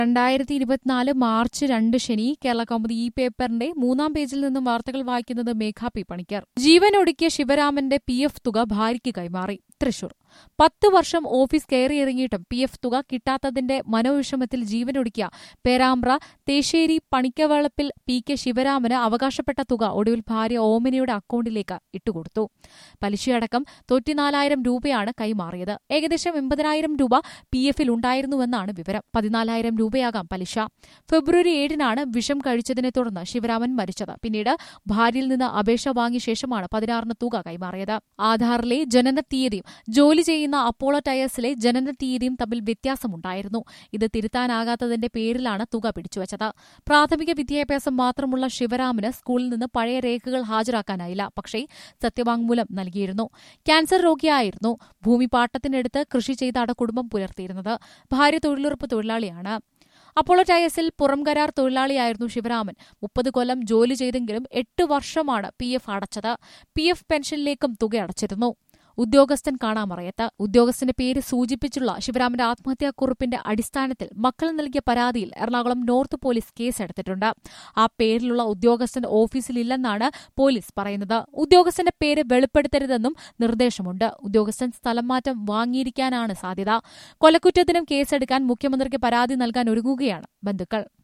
രണ്ടായിരത്തി ഇരുപത്തിനാല് മാർച്ച് രണ്ട് ശനി കേരള കൗമുദി ഈ പേപ്പറിന്റെ മൂന്നാം പേജിൽ നിന്നും വാർത്തകൾ വായിക്കുന്നത് മേഘ പി പണിക്കർ ജീവനൊടുക്കിയ ശിവരാമന്റെ പി എഫ് തുക ഭാര്യയ്ക്ക് കൈമാറി തൃശൂർ പത്ത് വർഷം ഓഫീസ് കയറിയിറങ്ങിയിട്ടും പി എഫ് തുക കിട്ടാത്തതിന്റെ മനോവിഷമത്തിൽ ജീവനൊടുക്കിയ പേരാമ്പ്ര തേശ്ശേരി പണിക്കവളപ്പിൽ പി കെ ശിവരാമന് അവകാശപ്പെട്ട തുക ഒടുവിൽ ഭാര്യ ഓമനയുടെ അക്കൗണ്ടിലേക്ക് ഇട്ടുകൊടുത്തു പലിശയടക്കം തൊണ്ണൂറ്റിനാലായിരം രൂപയാണ് കൈമാറിയത് ഏകദേശം എൺപതിനായിരം രൂപ പി എഫിൽ ഉണ്ടായിരുന്നുവെന്നാണ് വിവരം പതിനാലായിരം രൂപയാകാം പലിശ ഫെബ്രുവരി ഏഴിനാണ് വിഷം കഴിച്ചതിനെ തുടർന്ന് ശിവരാമൻ മരിച്ചത് പിന്നീട് ഭാര്യയിൽ നിന്ന് അപേക്ഷ വാങ്ങിയ ശേഷമാണ് പതിനാറിന് തുക കൈമാറിയത് ആധാറിലെ ജനന തീയതിയും ജോലി ചെയ്യുന്ന അപ്പോളോ ടയേഴ്സിലെ ജനന തീയതിയും തമ്മിൽ വ്യത്യാസമുണ്ടായിരുന്നു ഇത് തിരുത്താനാകാത്തതിന്റെ പേരിലാണ് തുക പിടിച്ചുവച്ചത് പ്രാഥമിക വിദ്യാഭ്യാസം മാത്രമുള്ള ശിവരാമന് സ്കൂളിൽ നിന്ന് പഴയ രേഖകൾ ഹാജരാക്കാനായില്ല പക്ഷേ സത്യവാങ്മൂലം നൽകിയിരുന്നു ക്യാൻസർ രോഗിയായിരുന്നു ഭൂമി പാട്ടത്തിനെടുത്ത് കൃഷി ചെയ്താണ് കുടുംബം പുലർത്തിയിരുന്നത് ഭാര്യ തൊഴിലുറപ്പ് തൊഴിലാളിയാണ് അപ്പോളോ ടയസിൽ പുറംകരാർ തൊഴിലാളിയായിരുന്നു ശിവരാമൻ മുപ്പത് കൊല്ലം ജോലി ചെയ്തെങ്കിലും എട്ട് വർഷമാണ് പി എഫ് അടച്ചത് പി എഫ് പെൻഷനിലേക്കും തുക അടച്ചിരുന്നു ഉദ്യോഗസ്ഥൻ കാണാമറയത്ത് ഉദ്യോഗസ്ഥന്റെ പേര് സൂചിപ്പിച്ചുള്ള ശിവരാമന്റെ ആത്മഹത്യാക്കുറിപ്പിന്റെ അടിസ്ഥാനത്തിൽ മക്കൾ നൽകിയ പരാതിയിൽ എറണാകുളം നോർത്ത് പോലീസ് കേസെടുത്തിട്ടുണ്ട് ആ പേരിലുള്ള ഉദ്യോഗസ്ഥൻ ഓഫീസിലില്ലെന്നാണ് പോലീസ് പറയുന്നത് ഉദ്യോഗസ്ഥന്റെ പേര് വെളിപ്പെടുത്തരുതെന്നും നിർദ്ദേശമുണ്ട് ഉദ്യോഗസ്ഥൻ സ്ഥലം മാറ്റം വാങ്ങിയിരിക്കാനാണ് സാധ്യത കൊലക്കുറ്റത്തിനും കേസെടുക്കാൻ മുഖ്യമന്ത്രിക്ക് പരാതി നൽകാൻ ഒരുങ്ങുകയാണ് ബന്ധുക്കൾ